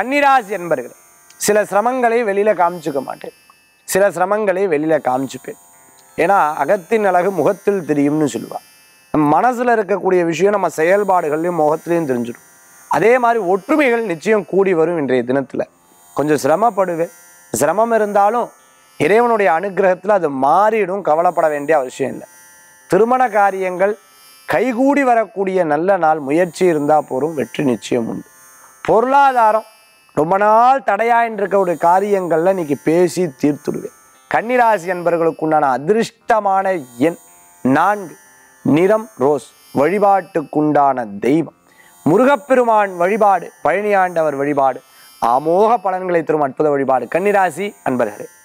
கன்னிராசி என்பர்கள் சில சிரமங்களை வெளியில காமிச்சுக்க மாட்டேன் சில சிரமங்களை வெளியில காமிச்சுப்பேன் ஏன்னா அகத்தின் அழகு முகத்தில் தெரியும்னு சொல்லுவா நம்ம மனசுல இருக்கக்கூடிய விஷயம் நம்ம செயல்பாடுகள்லையும் முகத்திலையும் தெரிஞ்சிடும் அதே மாதிரி ஒற்றுமைகள் நிச்சயம் கூடி வரும் இன்றைய தினத்துல கொஞ்சம் சிரமப்படுவேன் சிரமம் இருந்தாலும் இறைவனுடைய அனுகிரகத்துல அது மாறிடும் கவலைப்பட வேண்டிய அவசியம் இல்லை திருமண காரியங்கள் கைகூடி வரக்கூடிய நல்ல நாள் முயற்சி இருந்தால் போதும் வெற்றி நிச்சயம் உண்டு பொருளாதாரம் ரொம்ப நாள் தடையாயின் இருக்கக்கூடிய காரியங்கள்ல இன்னைக்கு பேசி தீர்த்துடுவேன் கன்னிராசி என்பவர்களுக்குண்டான அதிர்ஷ்டமான எண் நான்கு நிறம் ரோஸ் வழிபாட்டுக்குண்டான தெய்வம் முருகப்பெருமான் வழிபாடு பழனியாண்டவர் வழிபாடு அமோக பலன்களை தரும் அற்புத வழிபாடு கன்னிராசி அன்பர்களே